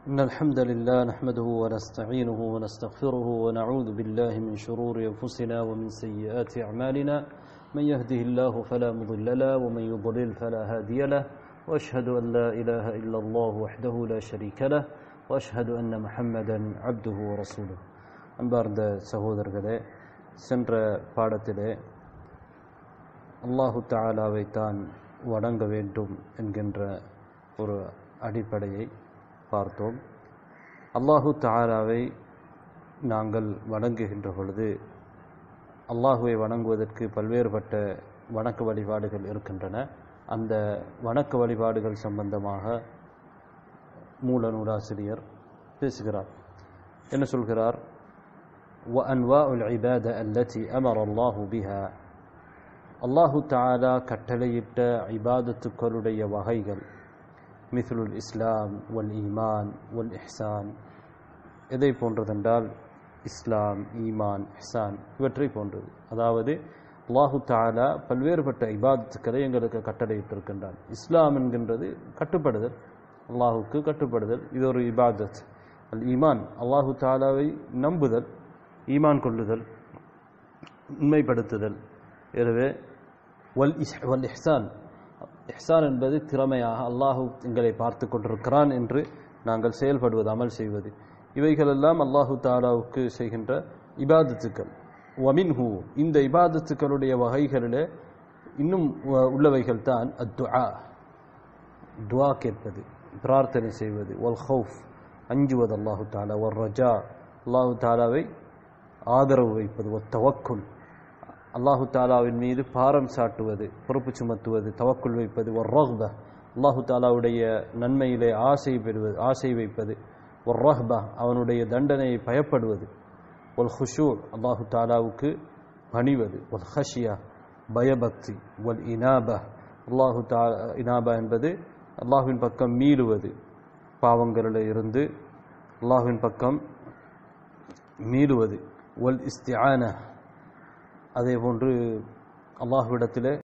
إن الحمد لله نحمده ونستعينه ونستغفره ونعوذ بالله من شرور أنفسنا ومن سيئات أعمالنا من يهده الله فلا مضل له ومن يضلل فلا هادي له وأشهد أن لا إله إلا الله وحده لا شريك له وأشهد أن محمدا عبده ورسوله அன்பார்ந்த சகோதரர்களே சென்ற பாடத்திலே அல்லாஹு தாலாவை தான் வணங்க வேண்டும் என்கின்ற ஒரு அடிப்படையை பார்த்தோம் அல்லாஹு தாலாவை நாங்கள் வணங்குகின்ற பொழுது அல்லாஹுவை வணங்குவதற்கு பல்வேறுபட்ட வணக்க வழிபாடுகள் இருக்கின்றன அந்த வணக்க வழிபாடுகள் சம்பந்தமாக மூல நூலாசிரியர் பேசுகிறார் என்ன சொல்கிறார் وأنواع العبادة التي أمر الله بها அல்லாஹு தாலா கட்டளையிட்ட இபாதத்துக்களுடைய வகைகள் மிசுலுல் இஸ்லாம் வல் ஈமான் வல் இஹ்சான் எதை போன்றதென்றால் இஸ்லாம் ஈமான் இஹ்சான் இவற்றை போன்றது அதாவது அல்லாஹு தாலா பல்வேறுபட்ட இபாதத்துக்களை எங்களுக்கு கட்டளையிட்டிருக்கின்றான் இஸ்லாம் என்கின்றது கட்டுப்படுதல் அல்லாஹுக்கு கட்டுப்படுதல் இது ஒரு இபாதத் அல் ஈமான் அல்லாஹு தாலாவை நம்புதல் ஈமான் கொள்ளுதல் உண்மைப்படுத்துதல் எனவே வல் இஸ் வல் இஹ்சான் இஹ்சான் என்பது திறமையாக அல்லாஹு எங்களை பார்த்து கொண்டிருக்கிறான் என்று நாங்கள் செயல்படுவது அமல் செய்வது இவைகளெல்லாம் அல்லாஹு தாலாவுக்கு செய்கின்ற இபாதத்துக்கள் வமின்ஹூ இந்த இபாதத்துக்களுடைய வகைகளிலே இன்னும் உள்ளவைகள் தான் அத்துஆ துவா கேட்பது பிரார்த்தனை செய்வது ஒல் ஹவுஃப் அஞ்சுவது அல்லாஹு தாலா ஒர் ரஜா அல்லாஹு தாலாவை ஆதரவு வைப்பது ஒ தவக்குல் அல்லாஹு தாலாவின் மீது பாரம் சாட்டுவது பொறுப்பு சுமத்துவது தவக்குள் வைப்பது ஒரு ரஹ்பா அல்லாஹு தாலாவுடைய நன்மையிலே ஆசை பெறுவது ஆசை வைப்பது ஒரு ரஹ்பா அவனுடைய தண்டனையை பயப்படுவது ஒல் ஹுஷூ அல்லாஹு தாலாவுக்கு பணிவது ஒல் ஹஷியா பயபக்தி ஒல் இனாபா அல்லாஹு தா இனாபா என்பது அல்லாஹுவின் பக்கம் மீளுவது பாவங்களில் இருந்து அல்லாஹுவின் பக்கம் மீளுவது ஒல் இஸ்திஆன அதே போன்று அல்லாஹுவிடத்தில்